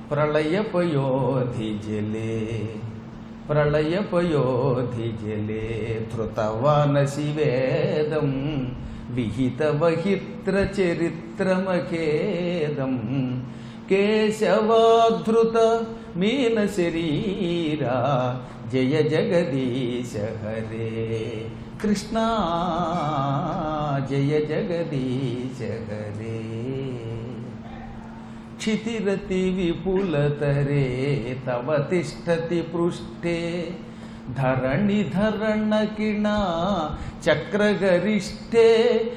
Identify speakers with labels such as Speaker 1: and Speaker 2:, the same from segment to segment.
Speaker 1: ప్రళయపయోధిజలే ప్రళయపయోధిజలే ధృతవానసి వేదం విహితవహిత్ర చరిత్రమఖేదం కేశవాధృత మీన శరీరా జయ జగదీశ హరే కృష్ణ జయ జగదీశ హరే क्षितिरति विपुलतरे तव तिष्ठति पृष्ठे धरणिधरणकिणा चक्रगरिष्ठे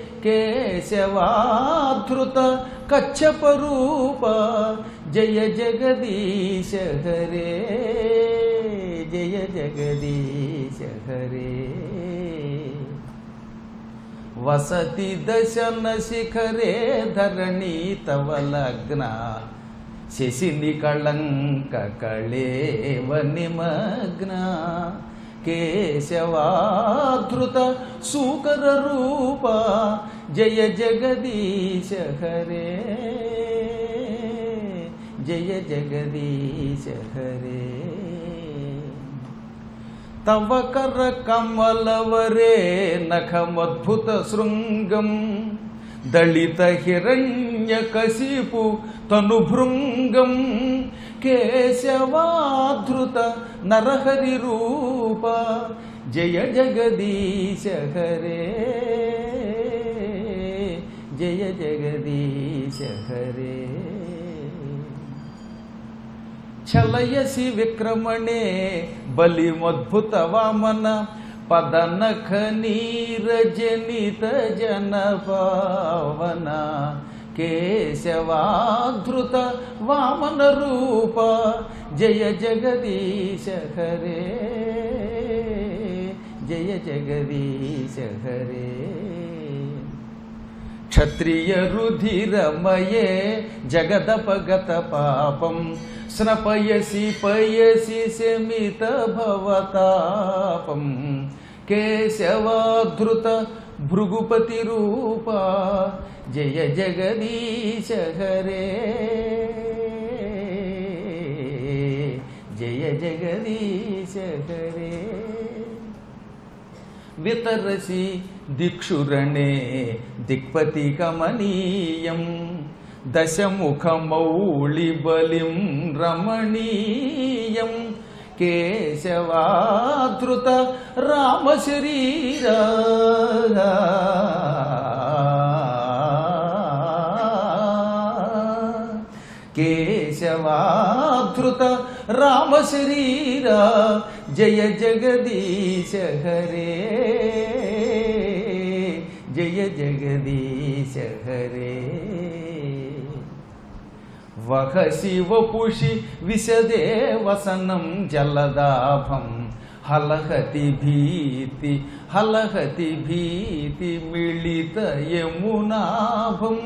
Speaker 1: केशवाधृत कच्छपरूप जय जगदीश हरे जय जगदीश हरे వసతి దశన శిఖరే ధరణి తవ లగ్న శశిని కళంక కళేవ నిమగ్న కేశవాధృత సూకర రూప జయ జగదీశ హరే జయ జగదీశ హరే తవ కర కమలవరే నఖమద్భుత శృంగం దళిత హిరణ్య కశిపు తనుభృంగం కేశవాధృత నరహరి రూప జయ జగదీశ హరే జయ జగదీశ హరే చలయసి విక్రమణే బలిమద్భుత వామన పదనఖ నీరజనిత జన పావన కేశవాధృత వామన రూప జయ జగదీశ హరే జయ జగదీశ హరే క్షత్రియ రుధిరమయే జగదపగత పాపం స్నపయసి పయసి శమిత భవతాపం కేశవాధృత భృగుపతి రూప జయ జగదీశ హరే జయ జగదీశ హరే వితరసి దిక్షురణే దిక్పతి కమనీయం దశముఖమౌళి బలిం రమణీయం కేశవాధృత రామశరీరా కేశవాధృత రామశరీరా జయ జగదీశ హరే జయ జగదీశ హరే వహ శివపుషి విశదే వసనం జలదాభం హలహతి భీతి హలహతి భీతి మిళిత యమునాభం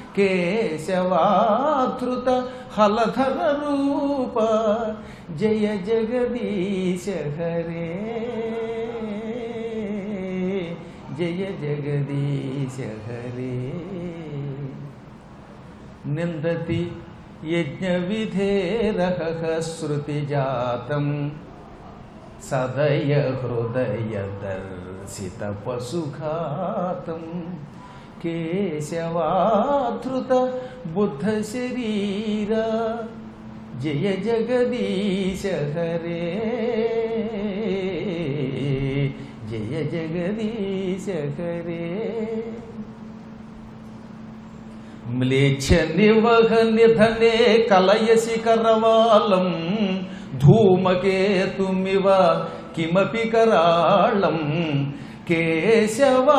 Speaker 1: కేశవాధృత హలధర రూప జయ జగదీశ హరే జయ జగదీశ హరే నిందతి యజ్ఞవిధేరహ శృతిజాతం సదయ హృదయ దర్శిత పశుఘాతం కేశవాధృత బుద్ధ శరీర జయ జగదీశ హరే జయ జగదీశ హరే మ్లేచ్ఛ నివహ నిధనే కలయసి కరవాలం ధూమకేతుమివ కిమపి కరాళం కేశవా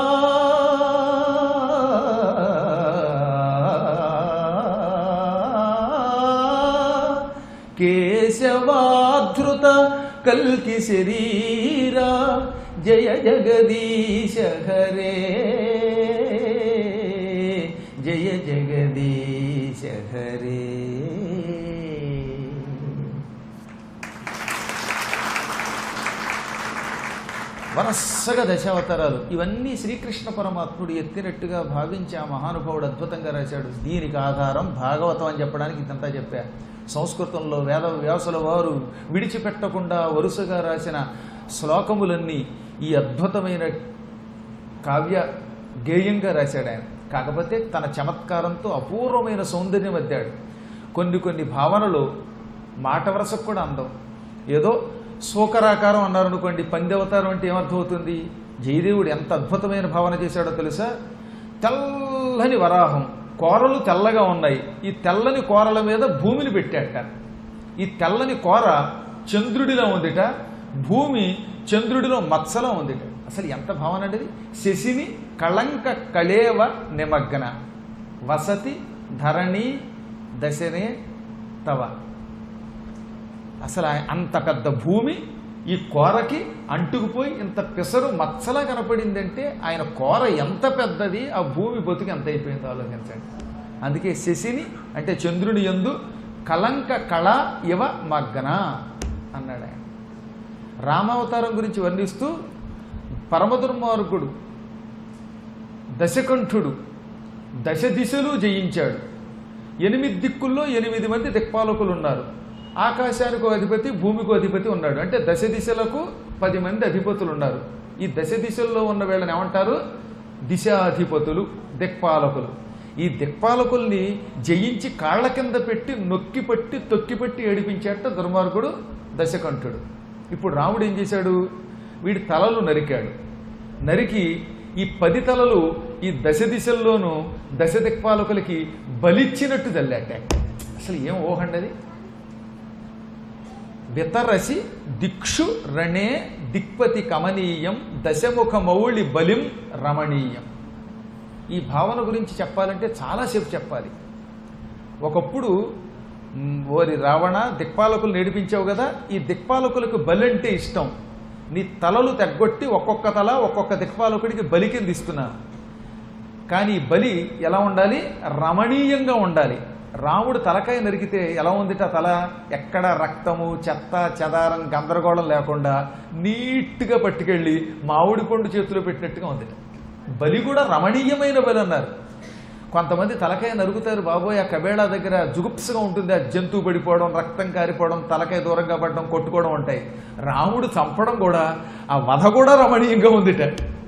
Speaker 1: కేశవాధృత కల్కి శరీరా జయ జగదీశ హరే జయ జగదీశ హరే వరసగా దశావతారాలు ఇవన్నీ శ్రీకృష్ణ పరమాత్ముడు ఎత్తినట్టుగా భావించి ఆ మహానుభావుడు అద్భుతంగా రాశాడు దీనికి ఆధారం భాగవతం అని చెప్పడానికి ఇదంతా చెప్పా సంస్కృతంలో వేద వ్యాసుల వారు విడిచిపెట్టకుండా వరుసగా రాసిన శ్లోకములన్నీ ఈ అద్భుతమైన కావ్య గేయంగా రాశాడు ఆయన కాకపోతే తన చమత్కారంతో అపూర్వమైన సౌందర్యం అద్దాడు కొన్ని కొన్ని భావనలు మాట వరసకు కూడా అందం ఏదో శోకరాకారం అన్నారనుకోండి పందెవతారం అంటే ఏమర్థమవుతుంది జయదేవుడు ఎంత అద్భుతమైన భావన చేశాడో తెలుసా తెల్లని వరాహం కోరలు తెల్లగా ఉన్నాయి ఈ తెల్లని కోరల మీద భూమిని పెట్టాట ఈ తెల్లని కోర చంద్రుడిలో ఉందిట భూమి చంద్రుడిలో మత్సలో ఉందిట అసలు ఎంత భావన అండి ఇది? శశిని కళంక కళేవ నిమగ్న వసతి ధరణి దశనే తవ అసలు ఆయన అంత పెద్ద భూమి ఈ కోరకి అంటుకుపోయి ఇంత పిసరు మచ్చలా కనపడిందంటే ఆయన కోర ఎంత పెద్దది ఆ భూమి బతుకు ఎంత అయిపోయిందో ఆలోచించండి అందుకే శశిని అంటే చంద్రుని ఎందు కలంక కళ ఇవ మగ్గన అన్నాడు ఆయన రామావతారం గురించి వర్ణిస్తూ పరమదుర్మార్గుడు దశకంఠుడు దశ దిశలు జయించాడు ఎనిమిది దిక్కుల్లో ఎనిమిది మంది దిక్పాలకులు ఉన్నారు ఆకాశానికి అధిపతి భూమికి అధిపతి ఉన్నాడు అంటే దశ దిశలకు పది మంది అధిపతులు ఉన్నారు ఈ దశ దిశల్లో ఉన్న వీళ్ళని ఏమంటారు దిశాధిపతులు దిక్పాలకులు ఈ దిక్పాలకుల్ని జయించి కాళ్ళ కింద పెట్టి నొక్కి పట్టి తొక్కి పట్టి ఏడిపించేట దుర్మార్గుడు దశకంఠుడు ఇప్పుడు రాముడు ఏం చేశాడు వీడి తలలు నరికాడు నరికి ఈ పది తలలు ఈ దశ దిశల్లోనూ దశ దిక్పాలకులకి బలిచ్చినట్టు తల్లాట అసలు ఏం ఊహండి అది వితరసి దిక్షు రణే దిక్పతి కమనీయం దశముఖ మౌళి బలిం రమణీయం ఈ భావన గురించి చెప్పాలంటే చాలాసేపు చెప్పాలి ఒకప్పుడు మ్, ఓరి రావణ దిక్పాలకులు నేర్పించావు కదా ఈ దిక్పాలకులకు బలి అంటే ఇష్టం నీ తలలు తెగ్గొట్టి ఒక్కొక్క తల ఒక్కొక్క దిక్పాలకుడికి బలి కింద ఇస్తున్నాను కానీ ఈ బలి ఎలా ఉండాలి రమణీయంగా ఉండాలి రాముడు తలకాయ నరికితే ఎలా ఉందిట తల ఎక్కడ రక్తము చెత్త చెదారం గందరగోళం లేకుండా నీట్గా పట్టుకెళ్ళి మామిడి పండు చేతిలో పెట్టినట్టుగా ఉందిట బలి కూడా రమణీయమైన బలి అన్నారు కొంతమంది తలకాయ నరుగుతారు బాబోయ్ ఆ కబేళా దగ్గర జుగుప్సగా ఉంటుంది ఆ జంతువు పడిపోవడం రక్తం కారిపోవడం తలకాయ దూరంగా పడడం కొట్టుకోవడం ఉంటాయి రాముడు చంపడం కూడా ఆ వధ కూడా రమణీయంగా ఉందిట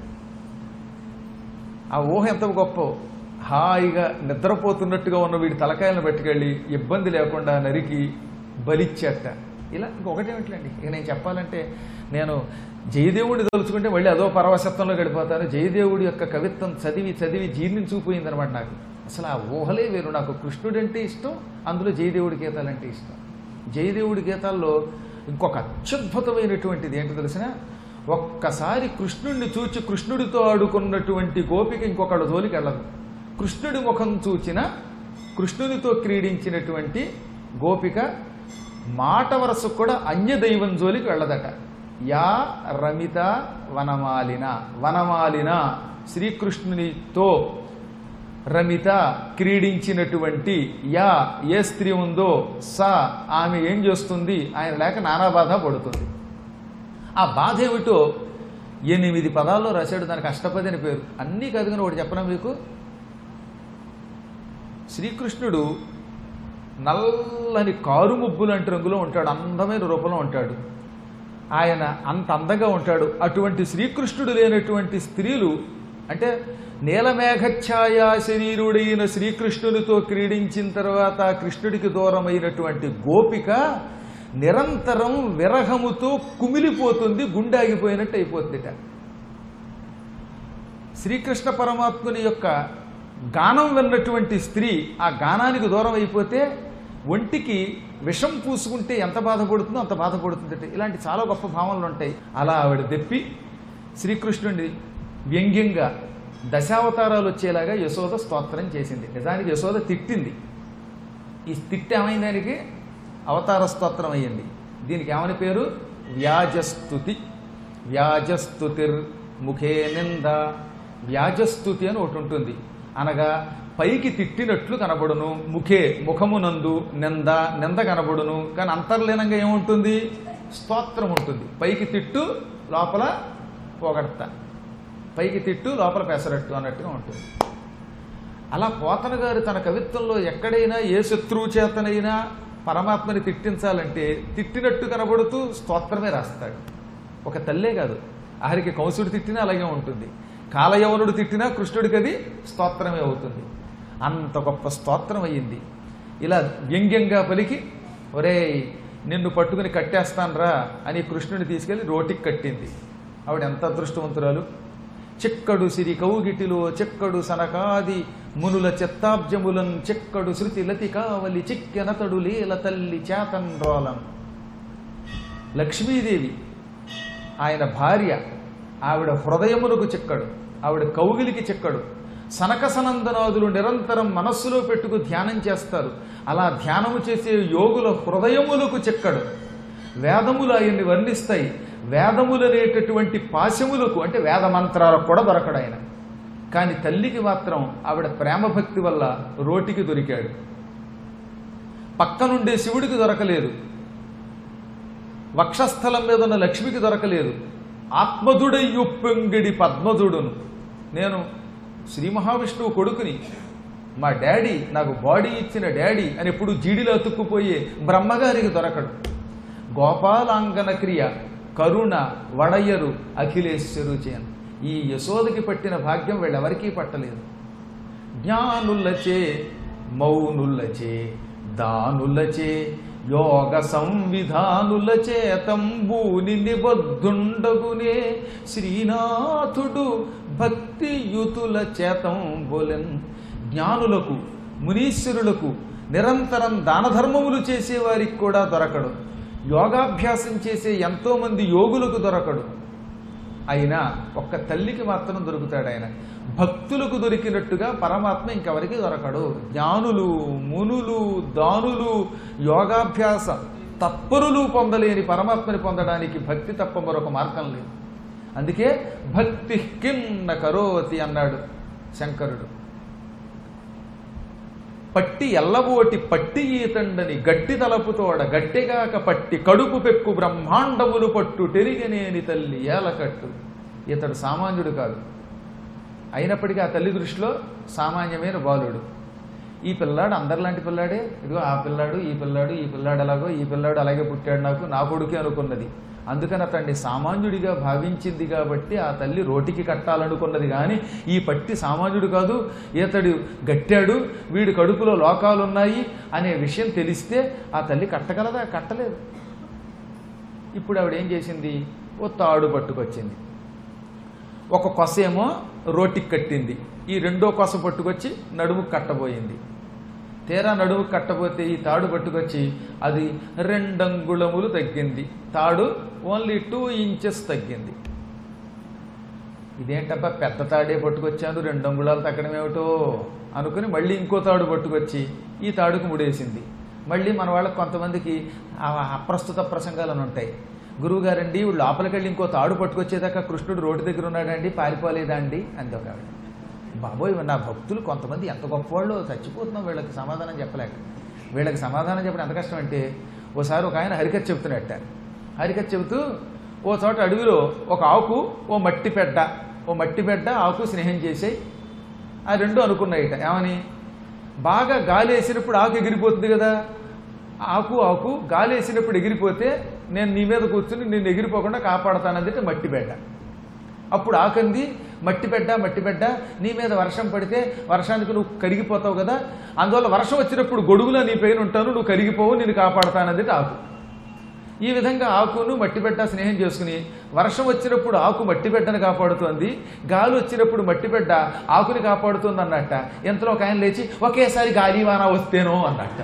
Speaker 1: ఆ ఊహ ఎంత గొప్ప హాయిగా నిద్రపోతున్నట్టుగా ఉన్న వీడి తలకాయలను పట్టుకెళ్ళి ఇబ్బంది లేకుండా నరికి బలిచ్చేట ఇలా ఇంకొకటేమిట్లండి ఇక నేను చెప్పాలంటే నేను జయదేవుడిని తలుచుకుంటే మళ్ళీ అదో పరవశత్వంలో గడిపోతాను జయదేవుడి యొక్క కవిత్వం చదివి చదివి జీర్ణించుకుపోయిందనమాట నాకు అసలు ఆ ఊహలే వేరు నాకు కృష్ణుడు అంటే ఇష్టం అందులో జయదేవుడి గీతాలంటే ఇష్టం జయదేవుడి గీతాల్లో ఇంకొక అత్యద్భుతమైనటువంటిది ఏంటో తెలిసిన ఒక్కసారి కృష్ణుడిని చూచి కృష్ణుడితో ఆడుకున్నటువంటి గోపిక ఇంకొకళ్ళ జోలికి వెళ్ళదు కృష్ణుడి ముఖం చూచిన కృష్ణునితో క్రీడించినటువంటి గోపిక మాట వరసకు కూడా అన్య దైవం జోలికి వెళ్ళదట యా రమిత వనమాలిన వనమాలిన శ్రీకృష్ణునితో రమిత క్రీడించినటువంటి యా ఏ స్త్రీ ఉందో సా ఆమె ఏం చేస్తుంది ఆయన లేక నానా బాధ పడుతుంది ఆ బాధ ఏమిటో ఎనిమిది పదాల్లో రాశాడు దానికి అష్టపది అని పేరు అన్నీ కాదు కానీ ఒకటి చెప్పనా మీకు శ్రీకృష్ణుడు నల్లని కారు ముబ్బు లాంటి రంగులో ఉంటాడు అందమైన రూపంలో ఉంటాడు ఆయన అంత అందంగా ఉంటాడు అటువంటి శ్రీకృష్ణుడు లేనటువంటి స్త్రీలు అంటే నీలమేఘఛాయ శరీరుడైన శ్రీకృష్ణునితో క్రీడించిన తర్వాత కృష్ణుడికి దూరమైనటువంటి గోపిక నిరంతరం విరహముతో కుమిలిపోతుంది గుండె ఆగిపోయినట్టు అయిపోతుందిట శ్రీకృష్ణ పరమాత్ముని యొక్క గానం విన్నటువంటి స్త్రీ ఆ గానానికి దూరం అయిపోతే ఒంటికి విషం పూసుకుంటే ఎంత బాధపడుతుందో అంత బాధపడుతుందట ఇలాంటి చాలా గొప్ప భావనలు ఉంటాయి అలా ఆవిడ దెప్పి శ్రీకృష్ణుడిని వ్యంగ్యంగా దశావతారాలు వచ్చేలాగా యశోద స్తోత్రం చేసింది నిజానికి యశోద తిట్టింది ఈ తిట్టి ఏమైంది దానికి అవతార స్తోత్రం అయ్యింది దీనికి ఏమని పేరు వ్యాజస్తుతి వ్యాజస్తుతిర్ ముఖే నింద వ్యాజస్తుతి అని ఒకటి ఉంటుంది అనగా పైకి తిట్టినట్లు కనబడును ముఖే ముఖమునందు నింద నింద కనబడును కానీ అంతర్లీనంగా ఏముంటుంది స్తోత్రం ఉంటుంది పైకి తిట్టు లోపల పొగడతా పైకి తిట్టు లోపల పెసరట్టు అన్నట్టుగా ఉంటుంది అలా పోతన గారు తన కవిత్వంలో ఎక్కడైనా ఏ శత్రువు చేతనైనా పరమాత్మని తిట్టించాలంటే తిట్టినట్టు కనబడుతూ స్తోత్రమే రాస్తాడు ఒక తల్లే కాదు ఆఖరికి కంసుడు తిట్టినా అలాగే ఉంటుంది కాలయవనుడు తిట్టినా కృష్ణుడికి అది స్తోత్రమే అవుతుంది అంత గొప్ప స్తోత్రం అయ్యింది ఇలా వ్యంగ్యంగా పలికి ఒరేయ్ నిన్ను పట్టుకుని కట్టేస్తాన్రా అని కృష్ణుని తీసుకెళ్లి రోటికి కట్టింది ఆవిడ ఎంత అదృష్టవంతురాలు చిక్కడు సిరి కౌగిటిలో చెక్కడు సనకాది మునుల చెత్తాబ్జములన్ చెక్కడు శృతి లతి కావలి చిక్కెనతడు లీల తల్లి చేతన్ రోలం లక్ష్మీదేవి ఆయన భార్య ఆవిడ హృదయమునకు చిక్కడు ఆవిడ కౌగిలికి చిక్కడు సనక సనందనాదులు నిరంతరం మనస్సులో పెట్టుకు ధ్యానం చేస్తారు అలా ధ్యానము చేసే యోగుల హృదయములకు చిక్కడు వేదములు ఆయన్ని వర్ణిస్తాయి వేదములు అనేటటువంటి పాశములకు అంటే వేద మంత్రాలకు కూడా దొరకడు ఆయన కానీ తల్లికి మాత్రం ఆవిడ ప్రేమ భక్తి వల్ల రోటికి దొరికాడు పక్కనుండే శివుడికి దొరకలేదు వక్షస్థలం మీద ఉన్న లక్ష్మికి దొరకలేదు ఆత్మధుడయ్యుప్పొంగిడి పద్మధుడును నేను శ్రీ మహావిష్ణువు కొడుకుని మా డాడీ నాకు బాడీ ఇచ్చిన డాడీ అని ఎప్పుడు జీడిలో అతుక్కుపోయే బ్రహ్మగారికి దొరకడు గోపాలాంగన క్రియ కరుణ వడయ్యరు అఖిలేశ్వరు చేయను ఈ యశోదకి పట్టిన భాగ్యం వీళ్ళెవరికీ పట్టలేదు జ్ఞానులచే మౌనులచే దానులచే యోగ సంవిధానుల చేతంబూని నిబద్ధుండగునే శ్రీనాథుడు భక్తియుతుల చేతంబులెన్ జ్ఞానులకు మునీశ్వరులకు నిరంతరం దానధర్మములు చేసేవారికి కూడా దొరకడు యోగాభ్యాసం చేసే ఎంతోమంది యోగులకు దొరకడు అయినా ఒక్క తల్లికి మాత్రం దొరుకుతాడు ఆయన భక్తులకు దొరికినట్టుగా పరమాత్మ ఇంకెవరికి దొరకడు జ్ఞానులు మునులు దానులు యోగాభ్యాస తత్పరులు పొందలేని పరమాత్మని పొందడానికి భక్తి తప్ప మరొక మార్గం లేదు అందుకే భక్తి కిన్న కరోతి అన్నాడు శంకరుడు పట్టి ఎల్లబోటి పట్టి ఈతండని గట్టి తలపుతోడ గట్టిగాక పట్టి కడుపు పెక్కు బ్రహ్మాండములు పట్టు టెరిగనేని తల్లి ఏలకట్టు ఇతడు సామాన్యుడు కాదు అయినప్పటికీ ఆ తల్లి దృష్టిలో సామాన్యమైన బాలుడు ఈ పిల్లాడు అందరిలాంటి పిల్లాడే ఇదిగో ఆ పిల్లాడు ఈ పిల్లాడు ఈ పిల్లాడు ఎలాగో ఈ పిల్లాడు అలాగే పుట్టాడు నాకు నా కొడుకే అనుకున్నది అందుకని అతన్ని సామాన్యుడిగా భావించింది కాబట్టి ఆ తల్లి రోటికి కట్టాలనుకున్నది కానీ ఈ పట్టి సామాన్యుడు కాదు ఈతడు గట్టాడు వీడి కడుపులో లోకాలు ఉన్నాయి అనే విషయం తెలిస్తే ఆ తల్లి కట్టగలదా కట్టలేదు ఇప్పుడు ఆవిడ ఏం చేసింది ఓ తాడు పట్టుకొచ్చింది ఒక కొస ఏమో రోటికి కట్టింది ఈ రెండో కొస పట్టుకొచ్చి నడుము కట్టబోయింది తీరా నడుము కట్టబోతే ఈ తాడు పట్టుకొచ్చి అది రెండంగుళములు తగ్గింది తాడు ఓన్లీ టూ ఇంచెస్ తగ్గింది ఇదేంటబ్బా పెద్ద తాడే పట్టుకొచ్చాను రెండు అంగుళాలు తగ్గడం ఏమిటో అనుకుని మళ్ళీ ఇంకో తాడు పట్టుకొచ్చి ఈ తాడుకు ముడేసింది మళ్ళీ మన వాళ్ళకి కొంతమందికి ఆ అప్రస్తుత ప్రసంగాలు అని ఉంటాయి గురువుగారండి వీళ్ళు లోపలికి వెళ్ళి ఇంకో తాడు పట్టుకొచ్చేదాకా కృష్ణుడు రోడ్డు దగ్గర ఉన్నాడండి పారిపోలేదా అండి అంది ఒక ఆవిడ బాబోయ్ నా భక్తులు కొంతమంది ఎంత గొప్పవాళ్ళు చచ్చిపోతున్నాం వీళ్ళకి సమాధానం చెప్పలేక వీళ్ళకి సమాధానం చెప్పడం ఎంత కష్టం అంటే ఓసారి ఒక ఆయన హరికథ చెప్తున్నట్ట హరికథ చెబుతూ ఓ చోట అడవిలో ఒక ఆకు ఓ మట్టి పెడ్డ ఓ మట్టి పెడ్డ ఆకు స్నేహం చేసాయి ఆ రెండు అనుకున్నాయిట ఏమని బాగా గాలి వేసినప్పుడు ఆకు ఎగిరిపోతుంది కదా ఆకు ఆకు గాలి వేసినప్పుడు ఎగిరిపోతే నేను నీ మీద కూర్చుని నిన్ను ఎగిరిపోకుండా కాపాడతానంటే మట్టి బెడ్డ అప్పుడు ఆకంది మట్టి బెడ్డ మట్టి బెడ్డ నీ మీద వర్షం పడితే వర్షానికి నువ్వు కరిగిపోతావు కదా అందువల్ల వర్షం వచ్చినప్పుడు గొడుగులో నీ పైన ఉంటాను నువ్వు కరిగిపోవు నేను కాపాడతానంది ఆకు ఈ విధంగా ఆకును మట్టిబెడ్డ స్నేహం చేసుకుని వర్షం వచ్చినప్పుడు ఆకు మట్టిబెడ్డను కాపాడుతోంది గాలి వచ్చినప్పుడు మట్టిబెడ్డ ఆకుని కాపాడుతుంది అన్నట్ట ఎంతలో ఒక ఆయన లేచి ఒకేసారి గాలి వాన వస్తేనో అన్నట్ట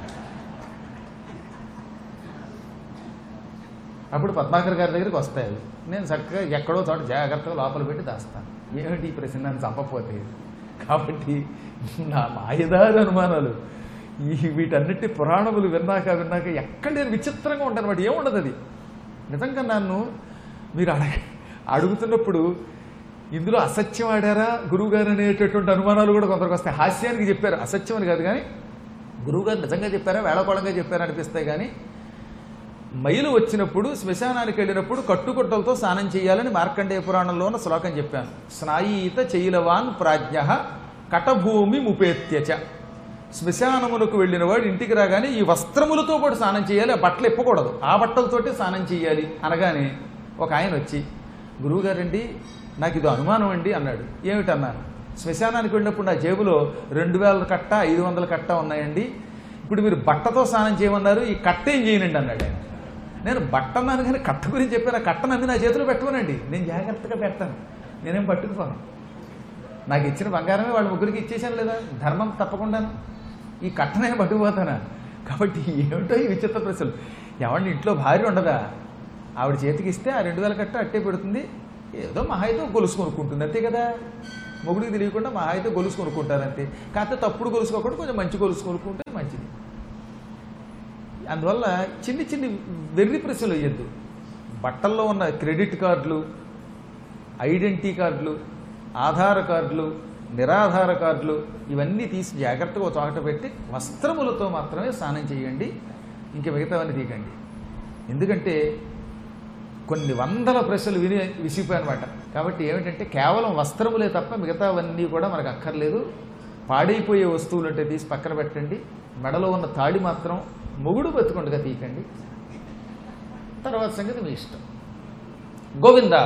Speaker 1: అప్పుడు పద్మాకర్ గారి దగ్గరికి వస్తాయి అవి. నేను చక్కగా ఎక్కడో చోట జాగ్రత్తగా లోపల పెట్టి దాస్తాను ఏమిటి ఈ ప్రశ్న నన్ను చంపపోతే కాబట్టి నా మాయదారి అనుమానాలు ఈ వీటన్నిటి పురాణములు విన్నాక విన్నాక ఎక్కడ నేను విచిత్రంగా ఉంటాను అనమాట ఏముండదు అది నిజంగా నన్ను మీరు అడగ అడుగుతున్నప్పుడు ఇందులో అసత్యం ఆడారా గురువుగారు అనేటటువంటి అనుమానాలు కూడా కొందరికి వస్తాయి హాస్యానికి చెప్పారు అసత్యం అని కాదు కానీ గురువుగారు నిజంగా చెప్పారా వేళకోళంగా చెప్పారా అనిపిస్తాయి కానీ మైలు వచ్చినప్పుడు శ్మశానానికి వెళ్ళినప్పుడు కట్టుకొట్టలతో స్నానం చేయాలని మార్కండేయ పురాణంలో ఉన్న శ్లోకం చెప్పాను స్నాయీత చైలవాన్ ప్రాజ్ఞ కటభూమి ముపేత్యచ శ్మశానములకు వెళ్ళిన వాడు ఇంటికి రాగానే ఈ వస్త్రములతో పాటు స్నానం చేయాలి ఆ బట్టలు ఇప్పకూడదు ఆ బట్టలతోటి స్నానం చేయాలి అనగానే ఒక ఆయన వచ్చి గురువుగారండి నాకు ఇది అనుమానం అండి అన్నాడు ఏమిటన్నాను శ్మశానానికి వెళ్ళినప్పుడు నా జేబులో రెండు వేల కట్ట ఐదు వందల కట్ట ఉన్నాయండి ఇప్పుడు మీరు బట్టతో స్నానం చేయమన్నారు ఈ కట్ట ఏం చేయనండి అన్నాడు ఆయన నేను బట్ట అన్నాను కానీ కట్ట గురించి చెప్పాను ఆ కట్ట నమ్మి నా చేతిలో పెట్టుకోనండి నేను జాగ్రత్తగా పెడతాను నేనేం పట్టుకుపోను నాకు ఇచ్చిన బంగారమే వాళ్ళ ముగ్గురికి ఇచ్చేసాను లేదా ధర్మం తప్పకుండాను ఈ కట్టనే పట్టుకుపోతానా కాబట్టి ఏమిటో ఈ విచిత్ర ప్రశ్నలు ఎవరిని ఇంట్లో భార్య ఉండదా ఆవిడ చేతికి ఇస్తే ఆ రెండు వేల కట్ట అట్టే పెడుతుంది ఏదో మహా అయితే ఒక గొలుసు కొనుక్కుంటుంది అంతే కదా మొగుడికి తెలియకుండా మహా అయితే గొలుసు కొనుక్కుంటారు అంతే కాకపోతే తప్పుడు గొలుసు కాకుండా కొంచెం మంచి గొలుసు కొనుక్కుంటే మంచిది అందువల్ల చిన్ని చిన్ని వెర్రి ప్రశ్నలు వేయద్దు బట్టల్లో ఉన్న క్రెడిట్ కార్డులు ఐడెంటిటీ కార్డులు ఆధార్ కార్డులు నిరాధార కార్డులు ఇవన్నీ తీసి జాగ్రత్తగా ఒక చోట పెట్టి వస్త్రములతో మాత్రమే స్నానం చేయండి ఇంక మిగతావన్నీ తీయకండి ఎందుకంటే కొన్ని వందల ప్రశ్నలు విని విసిగిపోయానమాట కాబట్టి ఏమిటంటే కేవలం వస్త్రములే తప్ప మిగతావన్నీ కూడా మనకు అక్కర్లేదు పాడైపోయే వస్తువులు అంటే తీసి పక్కన పెట్టండి మెడలో ఉన్న తాడి మాత్రం మొగుడు బతుకుండగా తీయకండి తర్వాత సంగతి మీ ఇష్టం గోవిందా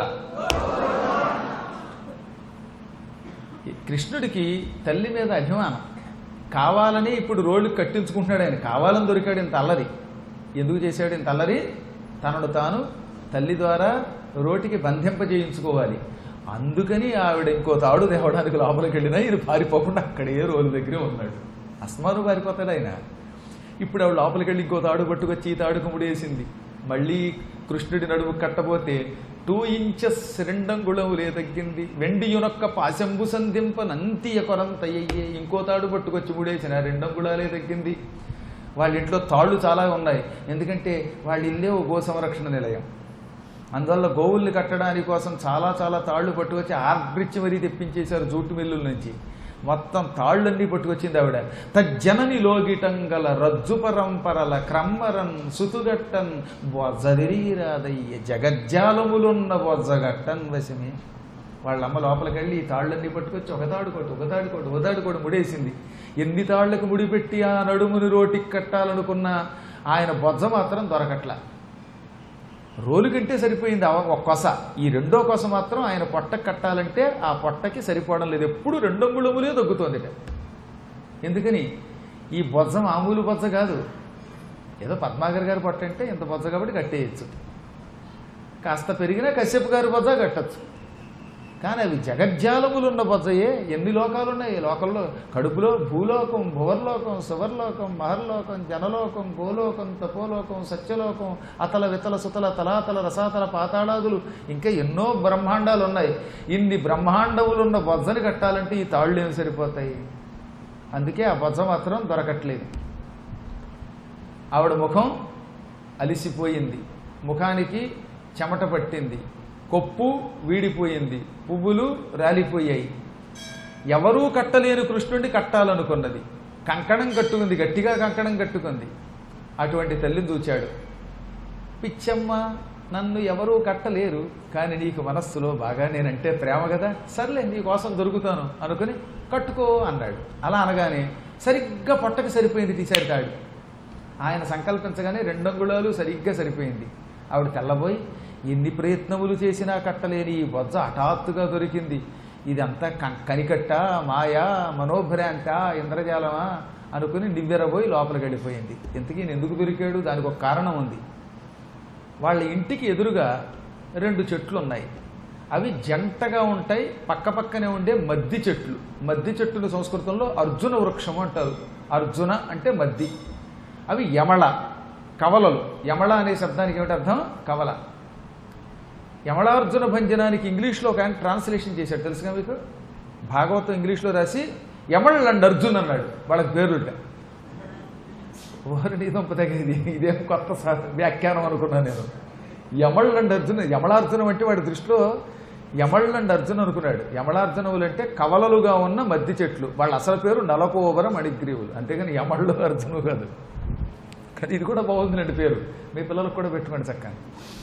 Speaker 1: ఈ కృష్ణుడికి తల్లి మీద అభిమానం కావాలని ఇప్పుడు రోడ్లు కట్టించుకుంటున్నాడు ఆయన కావాలని దొరికాడు ఇంత అల్లరి ఎందుకు చేశాడు ఇంత అల్లరి తనను తాను తల్లి ద్వారా రోటికి బంధింపజేయించుకోవాలి అందుకని ఆవిడ ఇంకో తాడు తేవడానికి లోపలికి వెళ్ళినా ఈయన పారిపోకుండా అక్కడే రోలు దగ్గరే ఉన్నాడు అస్మాను పారిపోతాడు ఆయన ఇప్పుడు ఆవిడ లోపలికి వెళ్ళి ఇంకో తాడు పట్టుకొచ్చి ఈ తాడుకు ముడేసింది మళ్ళీ కృష్ణుడి నడుము కట్టబోతే టూ ఇంచెస్ రెండంగుళములే తగ్గింది వెండి యునొక్క పాశంబు సంధింప నంతియ కొరంతయ్యే ఇంకో తాడు పట్టుకొచ్చి ముడేసిన రెండంగుళాలే తగ్గింది వాళ్ళ ఇంట్లో తాళ్ళు చాలా ఉన్నాయి ఎందుకంటే వాళ్ళ ఇల్లే ఓ గో సంరక్షణ నిలయం అందువల్ల గోవుల్ని కట్టడానికి కోసం చాలా చాలా తాళ్ళు పట్టుకొచ్చి ఆర్బ్రిచ్ మరీ తెప్పించేశారు జూటు మిల్లుల నుంచి మొత్తం తాళ్ళన్నీ పట్టుకొచ్చింది ఆవిడ తజ్జనని లోగిటం గల రజ్జు పరంపరల క్రమ్మరన్ సుతుగట్టన్ బొజ్జదిరీరాదయ్య జగజ్జాలములున్న బొజ్జగట్టన్ వశమే వాళ్ళమ్మ లోపలికి వెళ్ళి ఈ తాళ్ళన్నీ పట్టుకొచ్చి ఒక తాడు కొట్టు ఒక తాడు కొట్టు ఒక తాడు కొట్టు ముడేసింది ఎన్ని తాళ్లకు ముడిపెట్టి ఆ నడుముని రోటికి కట్టాలనుకున్న ఆయన బొజ్జ మాత్రం దొరకట్లా రోలు కంటే సరిపోయింది ఆ ఒక కొస ఈ రెండో కొస మాత్రం ఆయన పొట్టకు కట్టాలంటే ఆ పొట్టకి సరిపోవడం లేదు ఎప్పుడు రెండో గుళములే తగ్గుతోంది ఎందుకని ఈ బొజ్జ మామూలు బొజ్జ కాదు ఏదో పద్మాగర్ గారి పొట్ట అంటే ఇంత బొజ్జ కాబట్టి కట్టేయచ్చు కాస్త పెరిగినా కశ్యప్ గారి బొజ్జ కట్టచ్చు కానీ అవి జగజ్జాలములు ఉన్న బొజ్జయే ఎన్ని లోకాలు ఉన్నాయి ఈ లోకంలో కడుపులో భూలోకం భువర్లోకం సువర్లోకం మహర్లోకం జనలోకం గోలోకం తపోలోకం సత్యలోకం అతల వితల సుతల తలాతల రసాతల పాతాళాదులు ఇంకా ఎన్నో బ్రహ్మాండాలు ఉన్నాయి ఇన్ని బ్రహ్మాండములున్న బొజ్జని కట్టాలంటే ఈ తాళ్ళు ఏమి సరిపోతాయి అందుకే ఆ బొజ్జ మాత్రం దొరకట్లేదు ఆవిడ ముఖం అలిసిపోయింది ముఖానికి చెమట పట్టింది కొప్పు వీడిపోయింది పువ్వులు రాలిపోయాయి ఎవరూ కట్టలేని కృష్ణుడిని కట్టాలనుకున్నది కంకణం కట్టుకుంది గట్టిగా కంకణం కట్టుకుంది అటువంటి తల్లిని చూచాడు పిచ్చమ్మ నన్ను ఎవరూ కట్టలేరు కానీ నీకు మనస్సులో బాగా నేనంటే ప్రేమ కదా సర్లే నీ కోసం దొరుకుతాను అనుకుని కట్టుకో అన్నాడు అలా అనగానే సరిగ్గా పొట్టకి సరిపోయింది టీచర్ తాడు ఆయన సంకల్పించగానే రెండంగుళాలు సరిగ్గా సరిపోయింది ఆవిడ తెల్లబోయి ఎన్ని ప్రయత్నములు చేసినా కట్టలేని ఈ బొజ్జ హఠాత్తుగా దొరికింది ఇదంతా కం- కనికట్ట మాయా మనోభ్రాంత ఇంద్రజాలమా అనుకుని నివ్వెరబోయి లోపలికి వెళ్ళిపోయింది ఇంతకీ ఈయన ఎందుకు దొరికాడు దానికి ఒక కారణం ఉంది వాళ్ళ ఇంటికి ఎదురుగా రెండు చెట్లు ఉన్నాయి అవి జంటగా ఉంటాయి పక్క పక్కనే ఉండే మద్ది చెట్లు మద్ది చెట్టును సంస్కృతంలో అర్జున వృక్షము అంటారు అర్జున అంటే మద్ది అవి యమళ కవలలు యమళ అనే శబ్దానికి ఏమిటి అర్థం కవల యమళార్జున భంజనానికి ఇంగ్లీష్లో ఒక ఆయన ట్రాన్స్లేషన్ చేశాడు తెలుసుగా మీకు భాగవతం ఇంగ్లీష్లో రాసి యమళ్ అండ్ అర్జున్ అన్నాడు వాళ్ళకి పేరుంట ఓరి నీ దుంప తగ్గేది ఇదేం కొత్త సా- వ్యాఖ్యానం అనుకున్నాను నేను యమళ్ అండ్ అర్జున్ యమళార్జునం అంటే వాడి దృష్టిలో యమళ్ అండ్ అర్జున్ అనుకున్నాడు యమళార్జునవులు అంటే కవలలుగా ఉన్న మద్ది చెట్లు వాళ్ళ అసలు పేరు నలకోవరం అడిగ్రీవులు అంతేగాని యమళ్ళు అర్జును కాదు కానీ ఇది కూడా బాగుందిలేండి పేరు మీ పిల్లలకు కూడా పెట్టుకోండి చక్కగా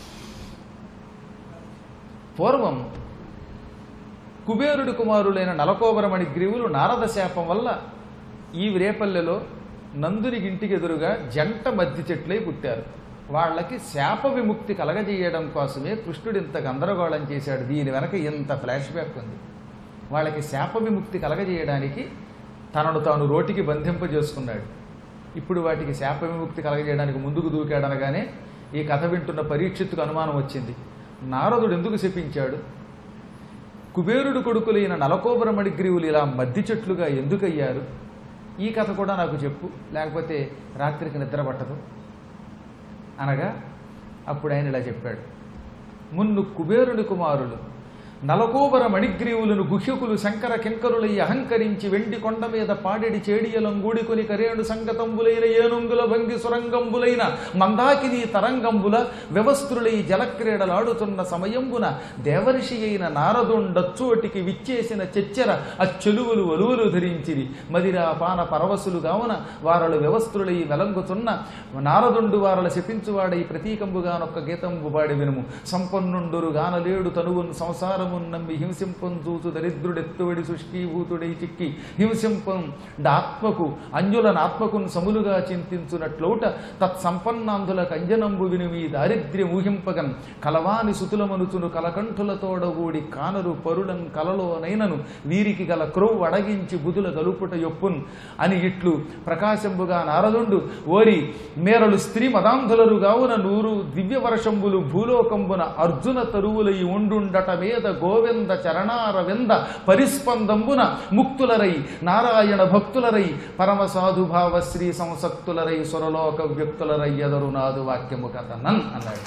Speaker 1: పూర్వం కుబేరుడి కుమారులైన నలకోబరమణి గ్రీవులు నారద శాపం వల్ల ఈ రేపల్లెలో నందుని ఇంటికి ఎదురుగా జంట మద్ది చెట్లై పుట్టారు వాళ్ళకి శాప విముక్తి కలగజేయడం కోసమే కృష్ణుడు ఇంత గందరగోళం చేశాడు దీని వెనక ఇంత ఫ్లాష్ బ్యాక్ ఉంది వాళ్ళకి శాప విముక్తి కలగజేయడానికి తనను తాను రోటికి బంధింపజేసుకున్నాడు ఇప్పుడు వాటికి శాప విముక్తి కలగజేయడానికి ముందుకు దూకాడనగానే ఈ కథ వింటున్న పరీక్షిత్తుకు అనుమానం వచ్చింది నారదుడు ఎందుకు శపించాడు కుబేరుడు కొడుకులైన నలకోబరమణి గ్రీవులు ఇలా మద్ది చెట్లుగా ఎందుకయ్యారు ఈ కథ కూడా నాకు చెప్పు లేకపోతే రాత్రికి నిద్ర పట్టదు అనగా అప్పుడు ఆయన ఇలా చెప్పాడు మున్ను కుబేరుని కుమారులు నలకోబర మణిగ్రీవులను గుహ్యకులు శంకర కింకరులై అహంకరించి వెండి కొండ మీద పాడెడి చేడియలం గూడికొని కరేణు సంగతంబులైన ఏనుంగుల భంగి సురంగంబులైన మందాకిని తరంగంబుల వ్యవస్థులై జలక్రీడలాడుతున్న సమయంబున దేవర్షి అయిన నారదుండచ్చోటికి విచ్చేసిన చెచ్చెర అచ్చెలువులు ఒలువులు ధరించిరి మదిరా పాన పరవశులు గావున వారలు వ్యవస్థులై వెలంగుతున్న నారదుండు వారల శపించువాడై ప్రతీకంబుగానొక్క గీతంబు బాడి వినుము సంపన్నుండురు గానలేడు తనువున్ సంసారమున్ నమ్మి హింసింపం చూసు దరిద్రుడెత్తువడి సుష్కీభూతుడై చిక్కి హింసింపం ఆత్మకు అంజులనాత్మకున్ సములుగా చింతించునట్లౌట తత్సంపన్నాంధుల కంజనంబు విను మీ దారిద్ర్యం ఊహింపగన్ కలవాని సుతులమనుచును కలకంఠులతోడగూడి కానరు పరులం కలలోనైనను వీరికి గల క్రొవ్వు అడగించి బుధుల గలుపుట యొప్పున్ అని ఇట్లు ప్రకాశంబుగా నారదుండు ఓరి మేరలు స్త్రీ మదాంధులరు గావున నూరు దివ్య వర్షంబులు భూలోకంబున అర్జున తరువులై ఉండుండట మీద గోవింద చరణారవింద పరిస్పందంబున ముక్తులరై నారాయణ భక్తులరై పరమ సాధుభావ శ్రీ సంసక్తులరై సురలోక వ్యక్తులరై ఎదరు నాదు వాక్యము కథనన్ అన్నాడు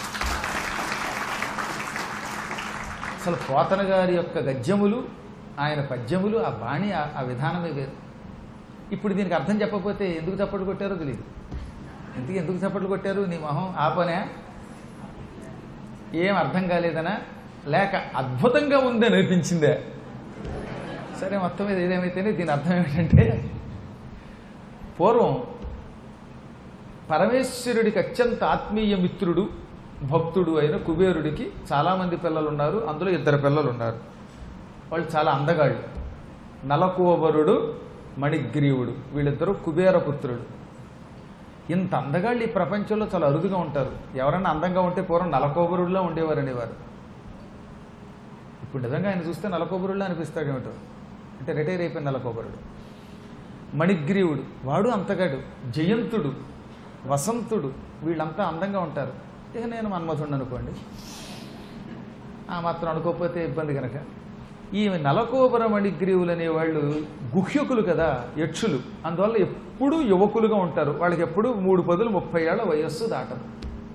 Speaker 1: అసలు పోతన గారి యొక్క గద్యములు ఆయన పద్యములు ఆ బాణి ఆ- ఆ విధానమే వేరు ఇప్పుడు దీనికి అర్థం చెప్పకపోతే ఎందుకు చప్పట్లు కొట్టారో తెలియదు ఎందుకు ఎందుకు చప్పట్లు కొట్టారు నీ మొహం ఆపనే ఏం అర్థం కాలేదనా లేక అద్భుతంగా ఉందని అనిపించిందే సరే మొత్తం మీద ఏదేమైతేనే దీని అర్థం ఏమిటంటే పూర్వం పరమేశ్వరుడికి అత్యంత ఆత్మీయ మిత్రుడు భక్తుడు అయిన కుబేరుడికి చాలామంది పిల్లలు ఉన్నారు అందులో ఇద్దరు పిల్లలు ఉన్నారు వాళ్ళు చాలా అందగాళ్ళు నలకోబరుడు మణిగ్రీవుడు వీళ్ళిద్దరూ కుబేరపుత్రుడు ఇంత అందగాళ్ళు ఈ ప్రపంచంలో చాలా అరుదుగా ఉంటారు ఎవరైనా అందంగా ఉంటే పూర్వం నలకోబరుడులా ఉండేవారు అనేవారు ఇప్పుడు నిజంగా ఆయన చూస్తే నలకోబరుడులా అనిపిస్తాడు ఏమిటో అంటే రిటైర్ అయిపోయిన నలకోబరుడు మణిగ్రీవుడు వాడు అంతగాడు జయంతుడు వసంతుడు వీళ్ళంతా అందంగా ఉంటారు ఇక నేను మన్మథుడు అనుకోండి ఆ మాత్రం అనుకోకపోతే ఇబ్బంది కనుక ఈ నలకోబర మణిగ్రీవులు అనేవాళ్ళు గుహ్యకులు కదా యక్షులు అందువల్ల ఎప్పుడూ యువకులుగా ఉంటారు వాళ్ళకి ఎప్పుడూ మూడు పదులు ముప్పై ఏళ్ల వయస్సు దాటదు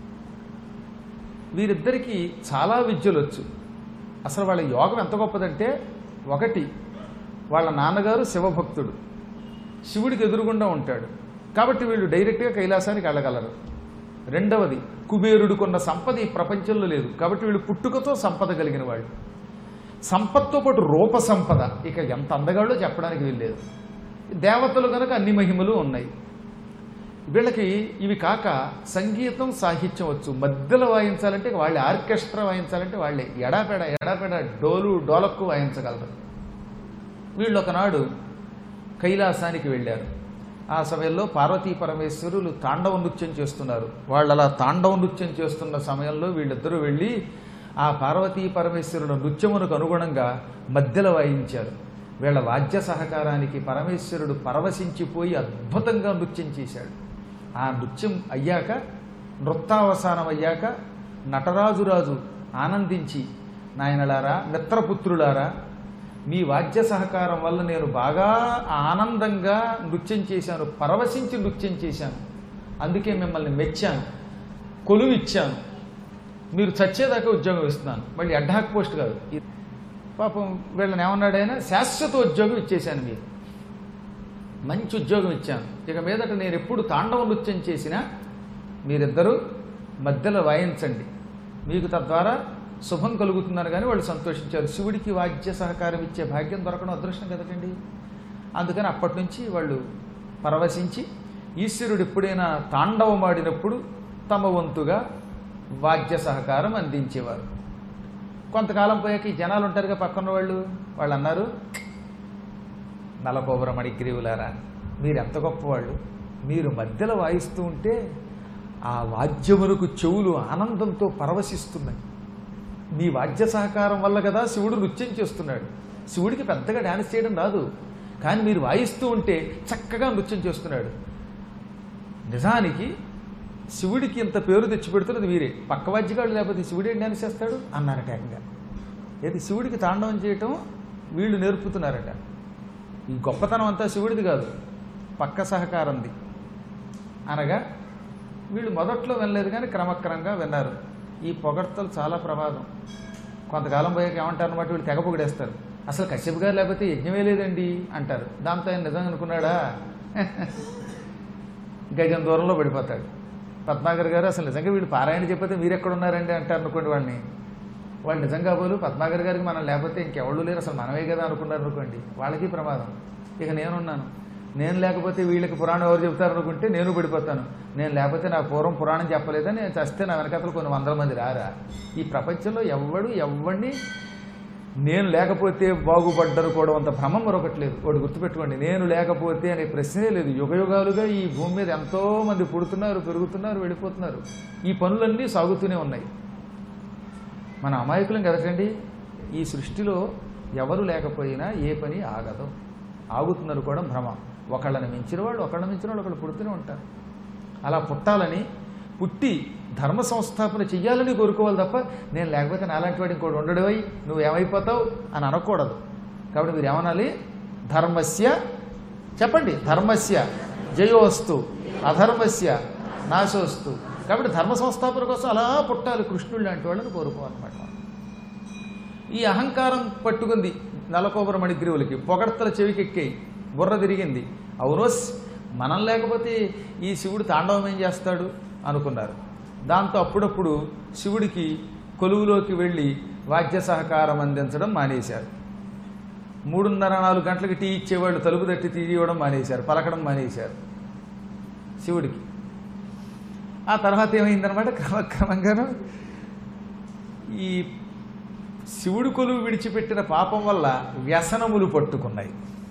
Speaker 1: వీరిద్దరికీ చాలా విద్యలు వచ్చు అసలు వాళ్ళ యోగం ఎంత గొప్పదంటే ఒకటి వాళ్ళ నాన్నగారు శివభక్తుడు శివుడికి ఎదురుగుండా ఉంటాడు కాబట్టి వీళ్ళు డైరెక్ట్గా కైలాసానికి వెళ్ళగలరు రెండవది కుబేరుడికున్న సంపద ఈ ప్రపంచంలో లేదు కాబట్టి వీళ్ళు పుట్టుకతో సంపద కలిగిన వాళ్ళు సంపత్తో పాటు రూప సంపద ఇక ఎంత అందగాడో చెప్పడానికి వీల్లేదు దేవతలు కనుక అన్ని మహిమలు ఉన్నాయి వీళ్ళకి ఇవి కాక సంగీతం సాహిత్యం వచ్చు మధ్యలో వాయించాలంటే వాళ్ళే ఆర్కెస్ట్రా వాయించాలంటే వాళ్ళే ఎడాపెడ ఎడాపెడ డోలు డోలక్కు వాయించగలరు వీళ్ళు ఒకనాడు కైలాసానికి వెళ్ళారు ఆ సమయంలో పార్వతీ పరమేశ్వరులు తాండవ నృత్యం చేస్తున్నారు వాళ్ళు అలా తాండవ నృత్యం చేస్తున్న సమయంలో వీళ్ళిద్దరూ వెళ్ళి ఆ పార్వతీ పరమేశ్వరుల నృత్యమునకు అనుగుణంగా మధ్యలో వాయించారు వీళ్ళ వాద్య సహకారానికి పరమేశ్వరుడు పరవశించిపోయి అద్భుతంగా నృత్యం చేశాడు ఆ నృత్యం అయ్యాక నృత్తావసానం అయ్యాక నటరాజురాజు ఆనందించి నాయనలారా మిత్రపుత్రులారా మీ వాద్య సహకారం వల్ల నేను బాగా ఆనందంగా నృత్యం చేశాను పరవశించి నృత్యం చేశాను అందుకే మిమ్మల్ని మెచ్చాను కొలువిచ్చాను మీరు చచ్చేదాకా ఉద్యోగం ఇస్తున్నాను మళ్ళీ అడ్డాక్ పోస్ట్ కాదు ఈ పాపం వీళ్ళని ఏమన్నాడైనా శాశ్వత ఉద్యోగం ఇచ్చేశాను మీరు మంచి ఉద్యోగం ఇచ్చాను ఇక మీదట నేను ఎప్పుడు తాండవ నృత్యం చేసినా మీరిద్దరూ మధ్యలో వాయించండి మీకు తద్వారా శుభం కలుగుతుందని కానీ వాళ్ళు సంతోషించారు శివుడికి వాద్య సహకారం ఇచ్చే భాగ్యం దొరకడం అదృష్టం కదటండి అందుకని అప్పటి నుంచి వాళ్ళు పరవశించి ఈశ్వరుడు ఎప్పుడైనా తాండవమాడినప్పుడు తమ వంతుగా వాద్య సహకారం అందించేవారు కొంతకాలం పోయాక ఈ జనాలు ఉంటారుగా పక్కన వాళ్ళు వాళ్ళు అన్నారు నలకోబర మణిగ్రీవులారా మీరు ఎంత గొప్పవాళ్ళు మీరు మధ్యలో వాయిస్తూ ఉంటే ఆ వాద్యమునకు చెవులు ఆనందంతో పరవశిస్తున్నాయి మీ వాద్య సహకారం వల్ల కదా శివుడు నృత్యం చేస్తున్నాడు శివుడికి పెద్దగా డాన్స్ చేయడం రాదు కానీ మీరు వాయిస్తూ ఉంటే చక్కగా నృత్యం చేస్తున్నాడు నిజానికి శివుడికి ఇంత పేరు తెచ్చిపెడుతున్నది వీరే పక్క వాద్యగాడు లేకపోతే శివుడు ఏం డాన్స్ చేస్తాడు అన్నారట ఏకంగా ఏది శివుడికి తాండవం చేయటం వీళ్ళు నేర్పుతున్నారట ఈ గొప్పతనం అంతా శివుడిది కాదు పక్క సహకారంది అనగా వీళ్ళు మొదట్లో వినలేదు కానీ క్రమక్రమంగా విన్నారు ఈ పొగడ్తలు చాలా ప్రమాదం కొంతకాలం పోయాక ఏమంటారు అనమాట వీళ్ళు తెగ పొగిడేస్తారు అసలు కశ్యప్ గారు లేకపోతే యజ్ఞమే లేదండి అంటారు దాంతో ఆయన నిజం అనుకున్నాడా గజం దూరంలో పడిపోతాడు పద్మాగర్ గారు అసలు నిజంగా వీళ్ళు పారాయణ చెప్పితే మీరు ఎక్కడ ఉన్నారండి అంటారు అనుకోండి వాళ్ళని వాళ్ళు నిజంగా పోలు పద్మాగర్ గారికి మనం లేకపోతే ఇంకెవళ్ళు లేరు అసలు మనమే కదా అనుకున్నారు అనుకోండి వాళ్ళకి ప్రమాదం ఇక నేనున్నాను నేను లేకపోతే వీళ్ళకి పురాణం ఎవరు చెబుతారు అనుకుంటే నేను పడిపోతాను నేను లేకపోతే నాకు పూర్వం పురాణం చెప్పలేదని నేను చస్తే నా వెనకతలు కొన్ని వందల మంది రారా ఈ ప్రపంచంలో ఎవ్వడు ఎవ్వడిని నేను లేకపోతే బాగుపడ్డరు కూడా అంత భ్రమం మరొకటి లేదు ఒకటి గుర్తుపెట్టుకోండి నేను లేకపోతే అనే ప్రశ్నే లేదు యుగ యుగాలుగా ఈ భూమి మీద ఎంతో మంది పుడుతున్నారు పెరుగుతున్నారు వెళ్ళిపోతున్నారు ఈ పనులన్నీ సాగుతూనే ఉన్నాయి మన అమాయకులం కదటండి ఈ సృష్టిలో ఎవరు లేకపోయినా ఏ పని ఆగదు ఆగుతున్నారు కూడా భ్రమ ఒకళ్ళని మించిన వాళ్ళు ఒకళ్ళని మించిన వాళ్ళు ఒకళ్ళు పుడుతూనే ఉంటారు అలా పుట్టాలని పుట్టి ధర్మ సంస్థాపన చెయ్యాలని కోరుకోవాలి తప్ప నేను లేకపోతే నాలాంటి వాడు ఇంకోటి ఉండడవై నువ్వు ఏమైపోతావు అని అనకూడదు కాబట్టి మీరు ఏమనాలి ధర్మస్య చెప్పండి ధర్మస్య జయోస్తు అధర్మస్య నాశోస్తు కాబట్టి ధర్మ సంస్థాపన కోసం అలా పుట్టాలి కృష్ణుడు లాంటి వాళ్ళని కోరుకోవాలన్నమాట ఈ అహంకారం పట్టుకుంది నలకోబర మణిగ్రీవులకి పొగడ్తల చెవికెక్కాయి బుర్ర తిరిగింది అవునోస్ మనం లేకపోతే ఈ శివుడు తాండవం ఏం చేస్తాడు అనుకున్నారు దాంతో అప్పుడప్పుడు శివుడికి కొలువులోకి వెళ్ళి వాద్య సహకారం అందించడం మానేశారు మూడున్నర నాలుగు గంటలకి టీ ఇచ్చేవాళ్ళు తలుపు తట్టి తీయడం మానేశారు పలకడం మానేశారు శివుడికి ఆ తర్వాత ఏమైందనమాట క్రమక్రమంగాను ఈ శివుడి కొలువు విడిచిపెట్టిన పాపం వల్ల వ్యసనములు పట్టుకున్నాయి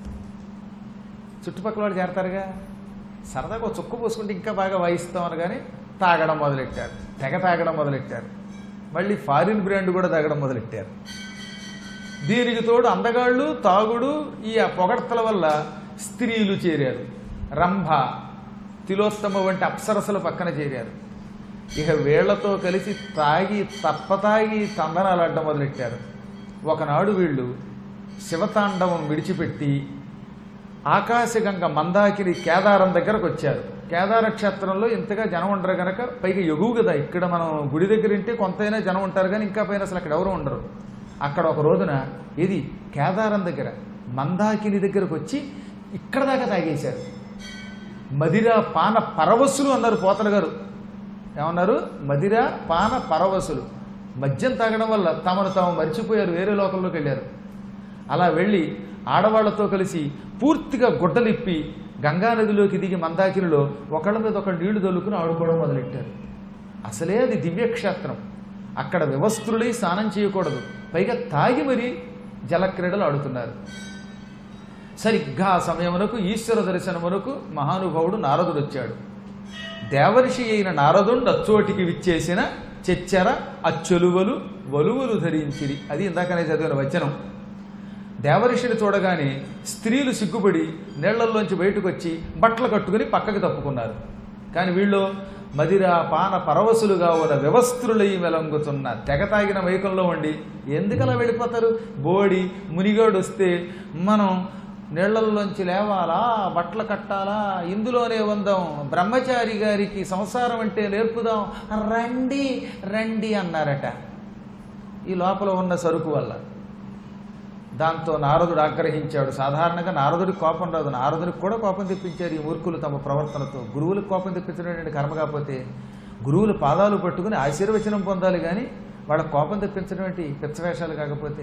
Speaker 1: చుట్టుపక్కల వాళ్ళు చేరతారుగా సరదాగా ఒక చుక్క పోసుకుంటే ఇంకా బాగా వాయిస్తామని కానీ తాగడం మొదలెట్టారు తెగ తాగడం మొదలెట్టారు మళ్ళీ ఫారిన్ బ్రాండ్ కూడా తాగడం మొదలెట్టారు దీనికి తోడు అందగాళ్ళు తాగుడు ఈ ఆ పొగడ్తల వల్ల స్త్రీలు చేరారు రంభ తిలోత్తమ వంటి అప్సరసలు పక్కన చేరారు ఇక వీళ్లతో కలిసి తాగి తప్పతాగి తందనాలాడడం మొదలెట్టారు ఒకనాడు వీళ్ళు శివతాండవం విడిచిపెట్టి ఆకాశగంగ మందాకిని కేదారం దగ్గరకు వచ్చారు కేదార క్షేత్రంలో ఇంతగా జనం ఉండరు గనక పైగా ఎగువ కదా ఇక్కడ మనం గుడి దగ్గర ఉంటే కొంతైనా జనం ఉంటారు కానీ ఇంకా పైన అసలు అక్కడ ఎవరు ఉండరు అక్కడ ఒక రోజున ఇది కేదారం దగ్గర మందాకిని దగ్గరకు వచ్చి ఇక్కడ దాకా తాగేశారు మదిర పాన పరవశులు అన్నారు పోతన గారు ఏమన్నారు మదిర పాన పరవశులు మద్యం తాగడం వల్ల తమను తాము మర్చిపోయారు వేరే లోకంలోకి వెళ్ళారు అలా వెళ్ళి ఆడవాళ్లతో కలిసి పూర్తిగా గుడ్డలిప్పి గంగానదిలోకి దిగి మందాకిరిలో ఒకళ్ళ మీద ఒకళ్ళు నీళ్లు తొలుకుని ఆడుకోవడం మొదలెట్టారు అసలే అది దివ్యక్షేత్రం అక్కడ వివస్త్రులై స్నానం చేయకూడదు పైగా తాగి మరీ జలక్రీడలు ఆడుతున్నారు సరిగ్గా ఆ సమయమునకు ఈశ్వర దర్శనమునకు మహానుభావుడు నారదుడు వచ్చాడు దేవర్షి అయిన నారదుండు అచ్చోటికి విచ్చేసిన చెచ్చెర అచ్చొలువలు వలువలు ధరించిరి అది ఇందాకనే చదివిన వచనం దేవరిషిని చూడగానే స్త్రీలు సిగ్గుపడి నీళ్లల్లోంచి బయటకు వచ్చి బట్టలు కట్టుకుని పక్కకి తప్పుకున్నారు కానీ వీళ్ళు మదిర పాన పరవశులుగా ఉన్న వ్యవస్థులై వెలంగుతున్న తెగ తాగిన వైకంలో ఉండి ఎందుకలా వెళ్ళిపోతారు బోడి మునిగాడు వస్తే మనం నీళ్లల్లోంచి లేవాలా బట్టలు కట్టాలా ఇందులోనే ఉందాం బ్రహ్మచారి గారికి సంసారం అంటే నేర్పుదాం రండి రండి అన్నారట ఈ లోపల ఉన్న సరుకు వల్ల దాంతో నారదుడు ఆగ్రహించాడు సాధారణంగా నారదుడికి కోపం రాదు నారదుడికి కూడా కోపం తెప్పించారు ఈ మూర్ఖులు తమ ప్రవర్తనతో గురువులకు కోపం తెప్పించడం కర్మ కాకపోతే గురువులు పాదాలు పట్టుకుని ఆశీర్వచనం పొందాలి కానీ వాళ్ళ కోపం తెప్పించడం ఏంటి పిచ్చవేషాలు కాకపోతే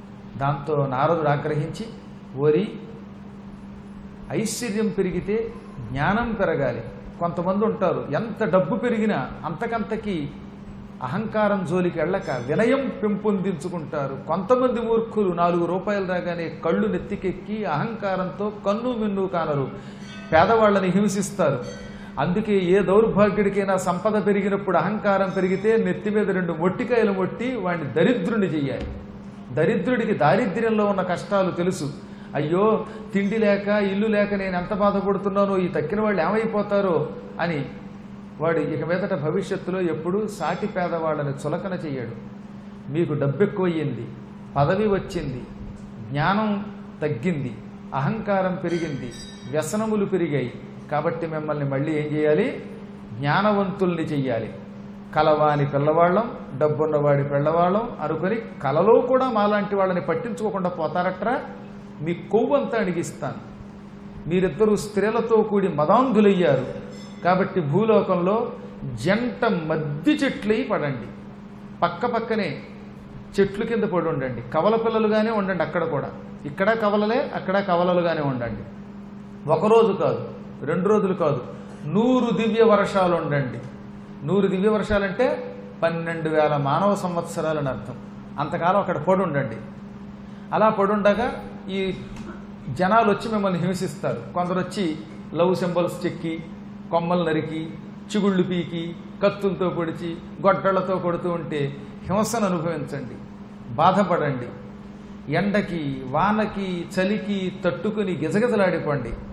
Speaker 1: దాంతో నారదుడు ఆగ్రహించి ఓరి ఐశ్వర్యం పెరిగితే జ్ఞానం పెరగాలి కొంతమంది ఉంటారు ఎంత డబ్బు పెరిగినా అంతకంతకి అహంకారం జోలికి వెళ్ళక వినయం పెంపొందించుకుంటారు కొంతమంది మూర్ఖులు నాలుగు రూపాయలు రాగానే కళ్ళు నెత్తికెక్కి అహంకారంతో కన్ను మిన్ను కానరు పేదవాళ్ళని హింసిస్తారు అందుకే ఏ దౌర్భాగ్యుడికైనా సంపద పెరిగినప్పుడు అహంకారం పెరిగితే నెత్తి మీద రెండు మొట్టికాయలు మొట్టి వాడిని దరిద్రుని చెయ్యాలి దరిద్రుడికి దారిద్ర్యంలో ఉన్న కష్టాలు తెలుసు అయ్యో తిండి లేక ఇల్లు లేక నేను ఎంత బాధపడుతున్నానో ఈ తక్కిన వాళ్ళు ఏమైపోతారో అని వాడు ఇక మీదట భవిష్యత్తులో ఎప్పుడూ సాటి పేదవాళ్ళని చులకన చెయ్యడు మీకు డబ్బు ఎక్కువయ్యింది పదవి వచ్చింది జ్ఞానం తగ్గింది అహంకారం పెరిగింది వ్యసనములు పెరిగాయి కాబట్టి మిమ్మల్ని మళ్ళీ ఏం చేయాలి జ్ఞానవంతుల్ని చెయ్యాలి కలవాని పిల్లవాళ్ళం డబ్బున్నవాడి పిల్లవాళ్ళం అనుకొని కలలో కూడా మాలాంటి వాళ్ళని పట్టించుకోకుండా పోతారట్రా మీ కొవ్వంతా అడిగిస్తాను మీరిద్దరూ స్త్రీలతో కూడి మదాంధులయ్యారు కాబట్టి భూలోకంలో జంట మద్ది చెట్లయి పడండి పక్క పక్కనే చెట్లు కింద పడి ఉండండి కవల పిల్లలుగానే ఉండండి అక్కడ కూడా ఇక్కడ కవలలే అక్కడ కవలలుగానే ఉండండి ఒకరోజు కాదు రెండు రోజులు కాదు నూరు దివ్య వర్షాలు ఉండండి నూరు దివ్య వర్షాలంటే పన్నెండు వేల మానవ సంవత్సరాలని అర్థం అంతకాలం అక్కడ పడి ఉండండి అలా పడుండగా ఈ జనాలు వచ్చి మిమ్మల్ని హింసిస్తారు కొందరు వచ్చి లవ్ సింబల్స్ చెక్కి కొమ్మలు నరికి చిగుళ్ళు పీకి కత్తులతో పొడిచి గొడ్డళ్లతో కొడుతూ ఉంటే హింసను అనుభవించండి బాధపడండి ఎండకి వానకి చలికి తట్టుకుని గిజగిజలాడిపోండి